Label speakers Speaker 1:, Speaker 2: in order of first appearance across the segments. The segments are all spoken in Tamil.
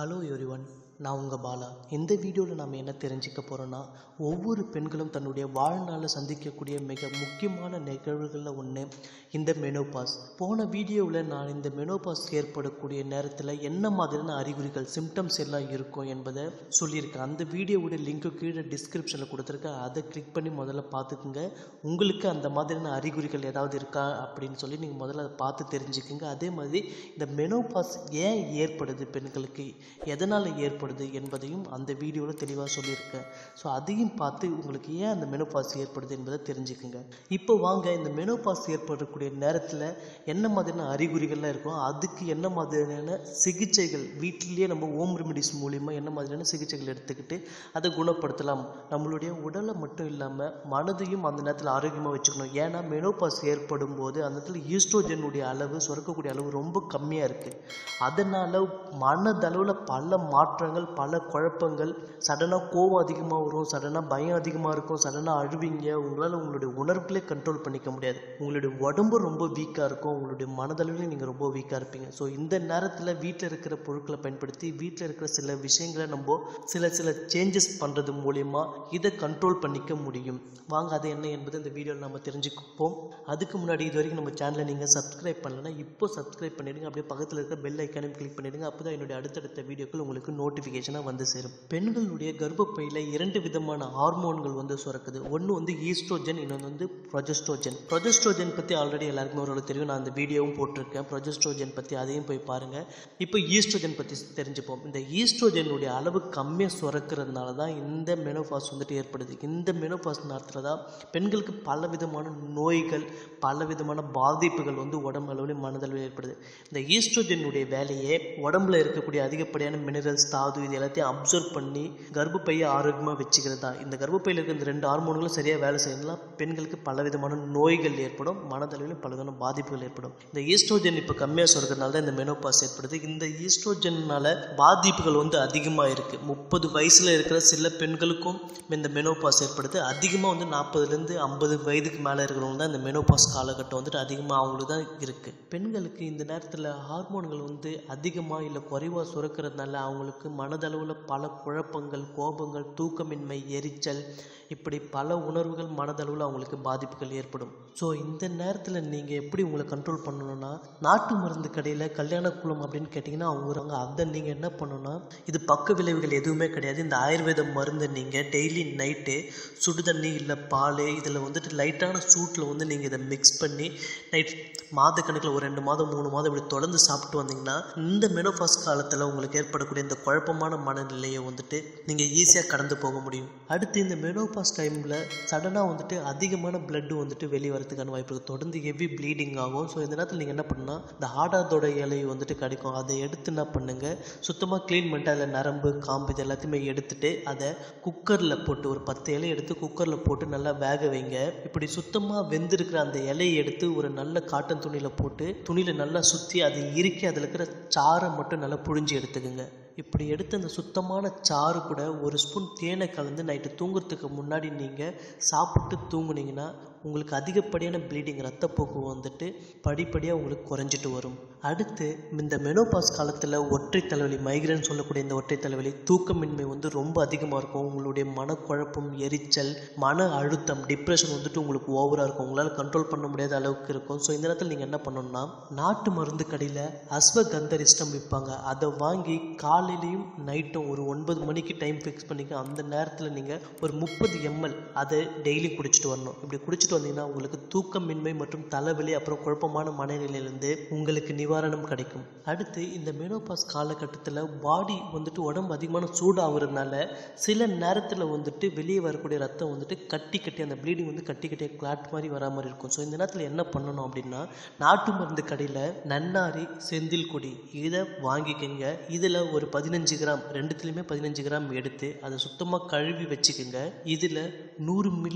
Speaker 1: ஹலோ எவ்ரிவன் நான் உங்கள் பாலா இந்த வீடியோவில் நாம் என்ன தெரிஞ்சுக்க போகிறோன்னா ஒவ்வொரு பெண்களும் தன்னுடைய வாழ்நாளில் சந்திக்கக்கூடிய மிக முக்கியமான நிகழ்வுகளில் ஒன்று இந்த மெனோபாஸ் போன வீடியோவில் நான் இந்த மெனோபாஸ் ஏற்படக்கூடிய நேரத்தில் என்ன மாதிரியான அறிகுறிகள் சிம்டம்ஸ் எல்லாம் இருக்கும் என்பதை சொல்லியிருக்கேன் அந்த வீடியோவோட லிங்க்கு கீழே டிஸ்கிரிப்ஷனில் கொடுத்துருக்கேன் அதை கிளிக் பண்ணி முதல்ல பார்த்துக்குங்க உங்களுக்கு அந்த மாதிரியான அறிகுறிகள் ஏதாவது இருக்கா அப்படின்னு சொல்லி நீங்கள் முதல்ல அதை பார்த்து தெரிஞ்சுக்குங்க அதே மாதிரி இந்த மெனோபாஸ் ஏன் ஏற்படுது பெண்களுக்கு எதனால் ஏற்படுது என்பதையும் அந்த வீடியோவில் தெளிவாக சொல்லியிருக்கேன் ஸோ அதையும் பார்த்து உங்களுக்கு ஏன் அந்த மெனோபாஸ் ஏற்படுது என்பதை தெரிஞ்சுக்குங்க இப்போ வாங்க இந்த மெனோபாஸ் ஏற்படக்கூடிய நேரத்தில் என்ன மாதிரியான அறிகுறிகள்லாம் இருக்கும் அதுக்கு என்ன மாதிரியான சிகிச்சைகள் வீட்டிலேயே நம்ம ஹோம் ரெமிடிஸ் மூலிமா என்ன மாதிரியான சிகிச்சைகள் எடுத்துக்கிட்டு அதை குணப்படுத்தலாம் நம்மளுடைய உடலை மட்டும் இல்லாமல் மனதையும் அந்த நேரத்தில் ஆரோக்கியமாக வச்சுக்கணும் ஏன்னா மெனோபாஸ் ஏற்படும் போது அந்த இடத்துல ஈஸ்ட்ரோஜனுடைய அளவு சுரக்கக்கூடிய அளவு ரொம்ப கம்மியாக இருக்குது அதனால் மனதளவில் பல மாற்றங்கள் பல குழப்பங்கள் சடனாக கோவம் அதிகமாக வரும் சடனாக பயம் அதிகமாக இருக்கும் சடனாக அழுவீங்க உங்களால் உங்களுடைய உணர்வுகளே கண்ட்ரோல் பண்ணிக்க முடியாது உங்களுடைய உடம்பு ரொம்ப வீக்காக இருக்கும் உங்களுடைய மனதளவிலும் நீங்கள் ரொம்ப வீக்காக இருப்பீங்க ஸோ இந்த நேரத்தில் வீட்டில் இருக்கிற பொருட்களை பயன்படுத்தி வீட்டில் இருக்கிற சில விஷயங்களை நம்ம சில சில சேஞ்சஸ் பண்ணுறது மூலயமா இதை கண்ட்ரோல் பண்ணிக்க முடியும் வாங்க அது என்ன என்பது இந்த வீடியோவில் நம்ம தெரிஞ்சுப்போம் அதுக்கு முன்னாடி இது வரைக்கும் நம்ம சேனலை நீங்கள் சப்ஸ்கிரைப் பண்ணலன்னா இப்போ சப்ஸ்கிரைப் பண்ணிடுங்க அப்படியே பக்கத்தில் இருக்க பெல் ஐக்கானையும் கிளிக் பண்ணிடுங்க அப்போ தான் என்னுடைய அடுத்தடுத்த வீடியோக்கள் உங்களுக்கு நோட்டிஃபிகேஷனாக வந்து சேரும் பெண்களுடைய கர்ப்பப்பையில் இரண்டு விதமான ஹார்மோன்கள் வந்து சுரக்குது ஒன்று வந்து ஈஸ்ட்ரோஜன் இன்னொன்று வந்து ப்ரொஜெஸ்ட்ரோஜன் ப்ரொஜெஸ்ட்ரோஜன் பற்றி ஆல்ரெடி எல்லாருக்குமே ஓரளவு தெரியும் நான் அந்த வீடியோவும் போட்டிருக்கேன் ப்ரொஜெஸ்ட்ரோஜன் பற்றி அதையும் போய் பாருங்கள் இப்போ ஈஸ்ட்ரோஜன் பற்றி தெரிஞ்சுப்போம் இந்த ஈஸ்ட்ரோஜனுடைய அளவு கம்மியாக சுரக்கிறதுனால தான் இந்த மெனோபாஸ் வந்துட்டு ஏற்படுது இந்த மெனோபாஸ் நேரத்தில் தான் பெண்களுக்கு பல விதமான நோய்கள் பல விதமான பாதிப்புகள் வந்து உடம்பு அளவிலும் மனதளவில் ஏற்படுது இந்த ஈஸ்ட்ரோஜனுடைய வேலையே உடம்புல இருக்கக்கூடிய அதிகப்படியான மினரல்ஸ் தாது இது எல்லாத்தையும் அப்சர்வ் பண்ணி கர்ப்பப்பையை ஆரோக்கியமாக வச்சுக்கிறது தான் இந்த கர்ப்பப்பையில் இருக்க இந்த ரெண்டு ஹார்மோன்களும் சரியாக வேலை செய்யலாம் பெண்களுக்கு பல விதமான நோய்கள் ஏற்படும் மனதளவிலும் பல விதமான பாதிப்புகள் ஏற்படும் இந்த ஈஸ்ட்ரோஜன் இப்போ கம்மியாக சுரக்கிறதுனால தான் இந்த மெனோபாஸ் ஏற்படுது இந்த ஈஸ்ட்ரோஜன்னால பாதிப்புகள் வந்து அதிகமாக இருக்குது முப்பது வயசில் இருக்கிற சில பெண்களுக்கும் இந்த மெனோபாஸ் ஏற்படுது அதிகமாக வந்து நாற்பதுலேருந்து ஐம்பது வயதுக்கு மேலே இருக்கிறவங்க தான் இந்த மெனோபாஸ் காலகட்டம் வந்துட்டு அதிகமாக அவங்களுக்கு தான் இருக்குது பெண்களுக்கு இந்த நேரத்தில் ஹார்மோன்கள் வந்து அதிகமாக இல்லை குறைவாக சுரக்கிறதுனால அவங்களுக்கு மனதளவில் பல குழப்பங்கள் கோபங்கள் தூக்கமின்மை எரிச்சல் இப்படி பல உணர்வுகள் மனதளவில் அவங்களுக்கு பாதிப்புகள் ஏற்படும் ஸோ இந்த நேரத்தில் நீங்கள் எப்படி உங்களை கண்ட்ரோல் பண்ணணும்னா நாட்டு மருந்து கடையில் கல்யாண குளம் அப்படின்னு கேட்டிங்கன்னா அவங்க வருவாங்க அதை நீங்கள் என்ன பண்ணணும்னா இது பக்க விளைவுகள் எதுவுமே கிடையாது இந்த ஆயுர்வேத மருந்து நீங்கள் டெய்லி நைட்டு சுடு தண்ணி இல்லை பால் இதில் வந்துட்டு லைட்டான சூட்டில் வந்து நீங்கள் இதை மிக்ஸ் பண்ணி நைட் மாத கணக்கில் ஒரு ரெண்டு மாதம் மூணு மாதம் இப்படி தொடர்ந்து சாப்பிட்டு வந்தீங்கன்னா இந்த மெனோபாஸ் காலத்தில் உங்களுக்கு ஏற்படக்கூடிய இந்த குழப்பமான மனநிலையை வந்துட்டு நீங்கள் ஈஸியாக கடந்து போக முடியும் அடுத்து இந்த மெனோபாஸ் டைமில் சடனாக வந்துட்டு அதிகமான பிளட்டு வந்துட்டு வெளியே வரதுக்கான வாய்ப்பு இருக்குது தொடர்ந்து ஹெவி ப்ளீடிங் ஆகும் ஸோ இந்த நேரத்தில் நீங்கள் என்ன பண்ணால் இந்த ஆடாதோட இலை வந்துட்டு கிடைக்கும் அதை எடுத்து என்ன பண்ணுங்கள் சுத்தமாக க்ளீன் பண்ணிட்டு அதில் நரம்பு காம்பு இது எல்லாத்தையுமே எடுத்துட்டு அதை குக்கரில் போட்டு ஒரு பத்து இலை எடுத்து குக்கரில் போட்டு நல்லா வேக வைங்க இப்படி சுத்தமாக வெந்திருக்கிற அந்த இலையை எடுத்து ஒரு நல்ல காட்டன் துணியில் போட்டு துணியில் நல்லா சுற்றி அதை இறுக்கி அதில் இருக்கிற சாறை மட்டும் நல்லா புழிஞ்சு எடுத்துக்கோங்க இப்படி எடுத்து அந்த சுத்தமான சாறு கூட ஒரு ஸ்பூன் தேனை கலந்து நைட்டு தூங்குறதுக்கு முன்னாடி நீங்கள் சாப்பிட்டு தூங்குனீங்கன்னா உங்களுக்கு அதிகப்படியான ப்ளீடிங் ரத்தப்போக்கு வந்துட்டு படிப்படியாக உங்களுக்கு குறைஞ்சிட்டு வரும் அடுத்து இந்த மெனோபாஸ் காலத்தில் ஒற்றை தலைவலி மைக்ரேன் சொல்லக்கூடிய இந்த ஒற்றை தலைவலி தூக்கமின்மை வந்து ரொம்ப அதிகமாக இருக்கும் உங்களுடைய மனக்குழப்பம் எரிச்சல் மன அழுத்தம் டிப்ரெஷன் வந்துட்டு உங்களுக்கு ஓவராக இருக்கும் உங்களால் கண்ட்ரோல் பண்ண முடியாத அளவுக்கு இருக்கும் ஸோ இந்த நேரத்தில் நீங்கள் என்ன பண்ணணும்னா நாட்டு மருந்து கடையில் அஸ்வகந்தரிஷ்டம் விற்பாங்க அதை வாங்கி காலையிலையும் நைட்டும் ஒரு ஒன்பது மணிக்கு டைம் ஃபிக்ஸ் பண்ணிக்க அந்த நேரத்தில் நீங்கள் ஒரு முப்பது எம்எல் அதை டெய்லி குடிச்சிட்டு வரணும் இப்படி குடிச்சிட்டு வந்தீங்கன்னா உங்களுக்கு தூக்கமின்மை மற்றும் தலைவலி அப்புறம் குழப்பமான மனநிலையிலேருந்து உங்களுக்கு நிவாரணம் கிடைக்கும் அடுத்து இந்த மெனோபாஸ் காலகட்டத்தில் பாடி வந்துட்டு உடம்பு அதிகமான சூடாகிறதுனால சில நேரத்தில் வந்துட்டு வெளியே வரக்கூடிய ரத்தம் வந்துட்டு கட்டி கட்டி அந்த ப்ளீடிங் வந்து கட்டி கட்டியாக கிளாட் மாதிரி வரா மாதிரி இருக்கும் ஸோ இந்த நேரத்தில் என்ன பண்ணணும் அப்படின்னா நாட்டு மருந்து கடையில் நன்னாரி செந்தில் கொடி இதை வாங்கிக்கோங்க இதில் ஒரு பதினஞ்சு கிராம் ரெண்டுத்துலேயுமே பதினஞ்சு கிராம் எடுத்து அதை சுத்தமாக கழுவி வச்சுக்கோங்க இதில் நூறு மில்லி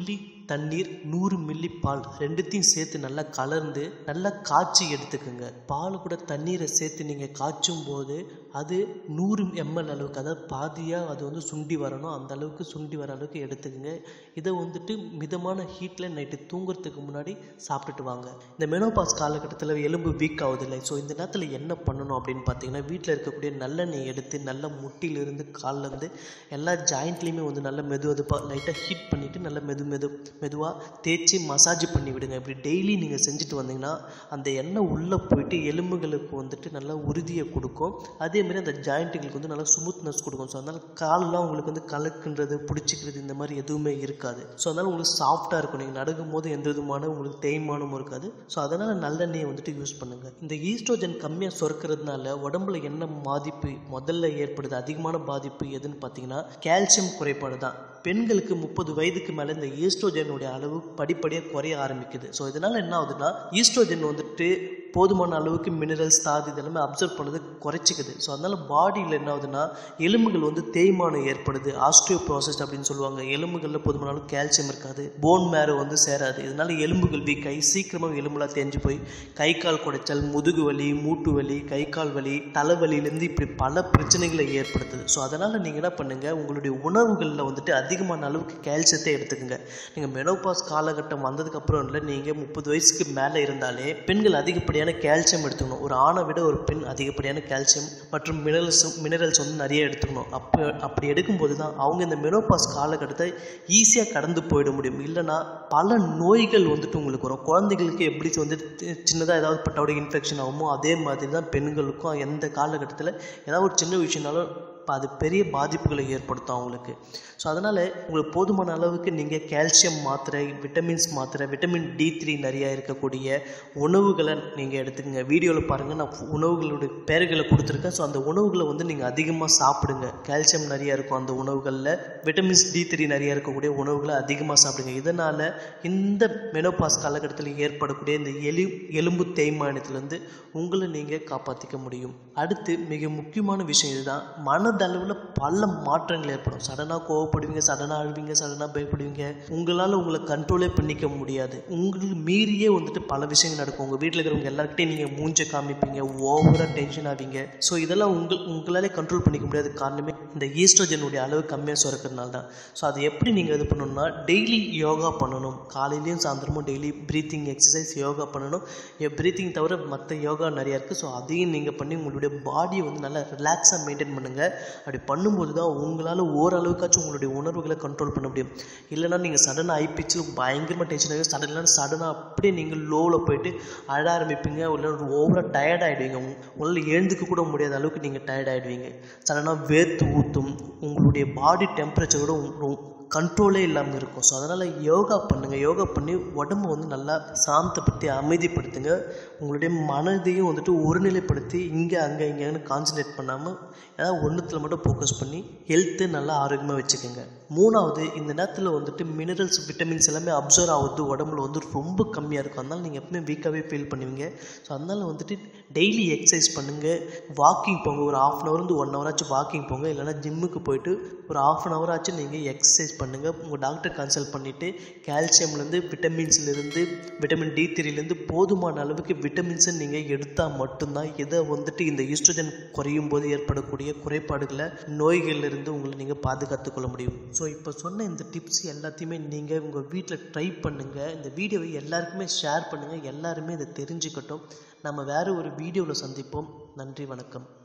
Speaker 1: தண்ணீர் நூறு மில்லி பால் ரெண்டுத்தையும் சேர்த்து நல்லா கலந்து நல்லா காய்ச்சி எடுத்துக்கோங்க பால் கூட தண்ணீரை சேர்த்து நீங்கள் காய்ச்சும் போது அது நூறு எம்எல் அளவுக்கு அதாவது பாதியாக அது வந்து சுண்டி வரணும் அந்த அளவுக்கு சுண்டி வர அளவுக்கு எடுத்துக்கோங்க இதை வந்துட்டு மிதமான ஹீட்டில் நைட்டு தூங்குறதுக்கு முன்னாடி சாப்பிட்டுட்டு வாங்க இந்த மெனோபாஸ் காலகட்டத்தில் எலும்பு வீக் ஆகுது இல்லை ஸோ இந்த நேரத்தில் என்ன பண்ணணும் அப்படின்னு பார்த்தீங்கன்னா வீட்டில் இருக்கக்கூடிய நல்லெண்ணெய் எடுத்து நல்ல முட்டியிலிருந்து கால்லேருந்து எல்லா ஜாயிண்ட்லேயுமே வந்து நல்ல மெது மெதுப்பாக லைட்டாக ஹீட் பண்ணிவிட்டு நல்ல மெது மெது மெதுவாக தேய்ச்சி மசாஜ் பண்ணி விடுங்க இப்படி டெய்லி நீங்கள் செஞ்சுட்டு வந்தீங்கன்னா அந்த எண்ணெய் உள்ளே போயிட்டு எலும்புகளுக்கு வந்துட்டு நல்லா உறுதியை கொடுக்கும் அதேமாதிரி அந்த ஜாயிண்ட்டுகளுக்கு வந்து நல்லா ஸ்மூத்னஸ் கொடுக்கும் ஸோ அதனால் காலெலாம் உங்களுக்கு வந்து கலக்குன்றது பிடிச்சிக்கிறது இந்த மாதிரி எதுவுமே இருக்காது ஸோ அதனால் உங்களுக்கு சாஃப்டாக இருக்கும் நீங்கள் நடக்கும் போது எந்த விதமான உங்களுக்கு தேய்மானமும் இருக்காது ஸோ அதனால் நல்லெண்ணெயை வந்துட்டு யூஸ் பண்ணுங்கள் இந்த ஈஸ்ட்ரோஜன் கம்மியாக சுரக்கிறதுனால உடம்புல என்ன பாதிப்பு முதல்ல ஏற்படுது அதிகமான பாதிப்பு எதுன்னு பார்த்தீங்கன்னா கால்சியம் குறைபாடு தான் பெண்களுக்கு முப்பது வயதுக்கு மேலே இந்த ஈஸ்ட்ரோஜனுடைய அளவு படிப்படியாக குறைய ஆரம்பிக்குது ஸோ இதனால் என்ன ஆகுதுன்னா ஈஸ்ட்ரோஜன் வந்துட்டு போதுமான அளவுக்கு மினரல்ஸ் தாது இதெல்லாமே அப்சர்வ் பண்ணது குறைச்சிக்குது ஸோ அதனால் பாடியில் என்ன ஆகுதுன்னா எலும்புகள் வந்து தேய்மானம் ஏற்படுது ஆஸ்டியோ ப்ராசஸ் அப்படின்னு சொல்லுவாங்க எலும்புகளில் போதுமான அளவு கால்சியம் இருக்காது போன் மேரோ வந்து சேராது இதனால் எலும்புகள் வீக் ஆகி சீக்கிரமாக எலும்புலாம் தேஞ்சு போய் கை கால் குடைச்சல் முதுகு வலி மூட்டு வலி கை கால் வலி தலைவலியிலேருந்து இப்படி பல பிரச்சனைகளை ஏற்படுத்துது ஸோ அதனால் நீங்கள் என்ன பண்ணுங்கள் உங்களுடைய உணவுகளில் வந்துட்டு அதிகமான அளவுக்கு கால்சியத்தை எடுத்துக்கோங்க நீங்கள் மெனோபாஸ் காலகட்டம் வந்ததுக்கப்புறம் இல்லை நீங்கள் முப்பது வயசுக்கு மேலே இருந்தாலே பெண்கள் அதிகப்படியான கால்சியம் எடுத்துக்கணும் ஒரு ஆணை விட ஒரு பெண் அதிகப்படியான கால்சியம் மற்றும் மினரல்ஸ் மினரல்ஸ் வந்து நிறைய எடுத்துக்கணும் அப்போ அப்படி எடுக்கும்போது தான் அவங்க இந்த மெனோபாஸ் காலகட்டத்தை ஈஸியாக கடந்து போயிட முடியும் இல்லைனா பல நோய்கள் வந்துட்டு உங்களுக்கு வரும் குழந்தைகளுக்கு எப்படி வந்து சின்னதாக ஏதாவது பட்டோட இன்ஃபெக்ஷன் ஆகுமோ அதே மாதிரி தான் பெண்களுக்கும் எந்த காலகட்டத்தில் ஏதாவது ஒரு சின்ன விஷயம்னாலும் இப்போ அது பெரிய பாதிப்புகளை ஏற்படுத்தும் அவங்களுக்கு ஸோ அதனால் உங்களுக்கு போதுமான அளவுக்கு நீங்கள் கால்சியம் மாத்திரை விட்டமின்ஸ் மாத்திரை விட்டமின் டி த்ரீ நிறையா இருக்கக்கூடிய உணவுகளை நீங்கள் எடுத்துக்கங்க வீடியோவில் பாருங்கள் நான் உணவுகளுடைய பெயர்களை கொடுத்துருக்கேன் ஸோ அந்த உணவுகளை வந்து நீங்கள் அதிகமாக சாப்பிடுங்க கால்சியம் நிறையா இருக்கும் அந்த உணவுகளில் விட்டமின்ஸ் டி த்ரீ நிறையா இருக்கக்கூடிய உணவுகளை அதிகமாக சாப்பிடுங்க இதனால் இந்த மெனோபாஸ் காலகட்டத்தில் ஏற்படக்கூடிய இந்த எலி எலும்பு தேய்மானத்திலேருந்து உங்களை நீங்கள் காப்பாற்றிக்க முடியும் அடுத்து மிக முக்கியமான விஷயம் இதுதான் மனதளவில் பல மாற்றங்கள் ஏற்படும் சடனாக கோவப்படுவீங்க சடனாக அழுவீங்க சடனாக பயப்படுவீங்க உங்களால் உங்களை கண்ட்ரோலே பண்ணிக்க முடியாது உங்களுக்கு மீறியே வந்துட்டு பல விஷயங்கள் நடக்கும் உங்கள் வீட்டில் இருக்கிறவங்க எல்லாருக்கிட்டையும் நீங்கள் மூஞ்ச காமிப்பீங்க ஓவராக டென்ஷன் ஆவீங்க ஸோ இதெல்லாம் உங்கள் உங்களாலே கண்ட்ரோல் பண்ணிக்க முடியாத காரணமே இந்த ஈஸ்ட்ரோஜனுடைய அளவு கம்மியாக சுரக்கிறதுனால தான் ஸோ அதை எப்படி நீங்கள் இது பண்ணணும்னா டெய்லி யோகா பண்ணணும் காலையிலையும் சாயந்தரமும் டெய்லி ப்ரீத்திங் எக்ஸசைஸ் யோகா பண்ணணும் ப்ரீத்திங் தவிர மற்ற யோகா நிறையா இருக்குது ஸோ அதையும் நீங்கள் பண்ணி உங்களுடைய பாடியை வந்து நல்லா ரிலாக்ஸாக மெயின்டைன் பண்ணுங்கள் அப்படி பண்ணும்போது தான் உங்களால் ஓரளவுக்காச்சும் உங்களுடைய உணர்வுகளை கண்ட்ரோல் பண்ண முடியும் இல்லைனா நீங்கள் சடனாக ஐ பிச்சில் பயங்கரமாக டென்ஷன் ஆகி சடனாக சடனாக அப்படியே நீங்கள் லோவில் போயிட்டு அழ ஆரம்பிப்பீங்க இல்லை ஓவராக டயர்ட் ஆகிடுவீங்க உங்களால் எழுந்துக்க கூட முடியாத அளவுக்கு நீங்கள் டயர்ட் ஆகிடுவீங்க சடனாக வேர்த்து ஊற்றும் உங்களுடைய பாடி டெம்பரேச்சரோட கண்ட்ரோலே இல்லாமல் இருக்கும் ஸோ அதனால் யோகா பண்ணுங்கள் யோகா பண்ணி உடம்பு வந்து நல்லா சாந்தப்படுத்தி அமைதிப்படுத்துங்க உங்களுடைய மனதையும் வந்துட்டு ஒருநிலைப்படுத்தி இங்கே அங்கே இங்கேன்னு கான்சன்ட்ரேட் பண்ணாமல் ஏதாவது ஒன்றுத்தில் மட்டும் ஃபோக்கஸ் பண்ணி ஹெல்த்து நல்லா ஆரோக்கியமாக வச்சுக்கோங்க மூணாவது இந்த நேரத்தில் வந்துட்டு மினரல்ஸ் விட்டமின்ஸ் எல்லாமே அப்சர்வ் ஆகுது உடம்புல வந்து ரொம்ப கம்மியாக இருக்கும் அதனால் நீங்கள் எப்பவுமே வீக்காகவே ஃபீல் பண்ணுவீங்க ஸோ அதனால் வந்துட்டு டெய்லி எக்ஸசைஸ் பண்ணுங்கள் வாக்கிங் போங்க ஒரு ஆஃப் அன் ஹவர் வந்து ஒன் ஹவர் ஆச்சு வாக்கிங் போங்க இல்லைனா ஜிம்முக்கு போயிட்டு ஒரு ஆஃப் அன் ஹவர் ஆச்சு நீங்கள் எக்ஸசைஸ் பண்ணுங்கள் உங்கள் டாக்டர் கன்சல்ட் பண்ணிவிட்டு கால்சியம்லேருந்து விட்டமின்ஸ்லேருந்து விட்டமின் டி த்ரீலேருந்து போதுமான அளவுக்கு விட்டமின்ஸை நீங்கள் எடுத்தால் மட்டும்தான் இதை வந்துட்டு இந்த ஈஸ்ட்ரோஜன் குறையும் போது ஏற்படக்கூடிய குறைபாடுகளை நோய்களிலிருந்து உங்களை நீங்கள் பாதுகாத்து கொள்ள முடியும் ஸோ இப்போ சொன்ன இந்த டிப்ஸ் எல்லாத்தையுமே நீங்கள் உங்கள் வீட்டில் ட்ரை பண்ணுங்கள் இந்த வீடியோவை எல்லாருக்குமே ஷேர் பண்ணுங்கள் எல்லாருமே இதை தெரிஞ்சுக்கட்டும் நம்ம வேறு ஒரு வீடியோவில் சந்திப்போம் நன்றி வணக்கம்